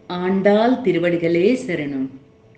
ஆண்டாள் திருவடிகளே சரணம்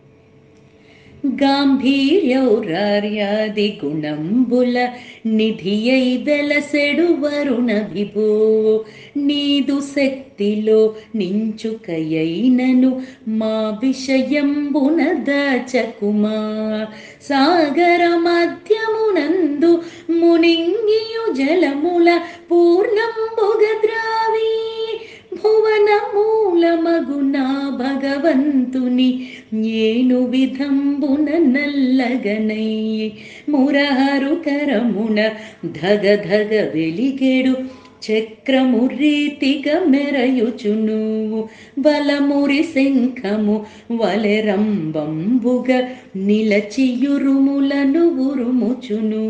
గాంభీర్యౌరార్యాది గుణంబుల నిధియై వెలసెడు వరుణ విభో నీదు శక్తిలో నించుకయైనను మా విషయంబున దచకుమా సాగర మధ్యమునందు మునింగియు జలముల పూర్ణంబుగ ద్రావి భువన మూలమగునా భగవంతుని ఏను విధంబున నల్లగనై మురహరు కరమున ధగ ధగ వెలిగెడు చక్రము రీతిగా మెరయుచును బలమురి శంఖము వలెరంబంబుగ నిలచియురుములను ఉరుముచును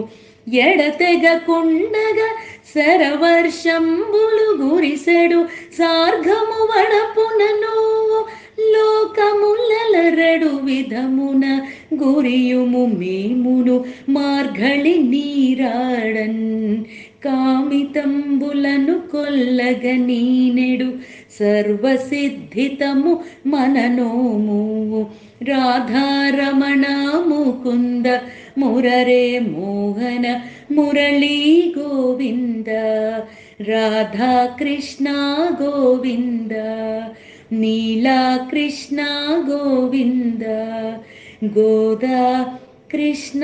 ఎడతెగకుండగా శరవర్షంబులు గురిసెడు సార్గము వడపునను లోకములరడు విధమున గురియుము మేమును మార్గళి నీరాడన్ కామితంబులను కొల్లగ నీనెడు సర్వసిద్ధితము మననోము రాధారమణ ముకుంద మురరే మోహన మురళీ గోవింద రాధా కృష్ణ గోవింద నీలా కృష్ణ గోవింద గోదా కృష్ణ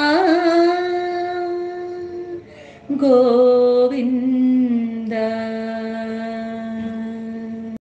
గోవింద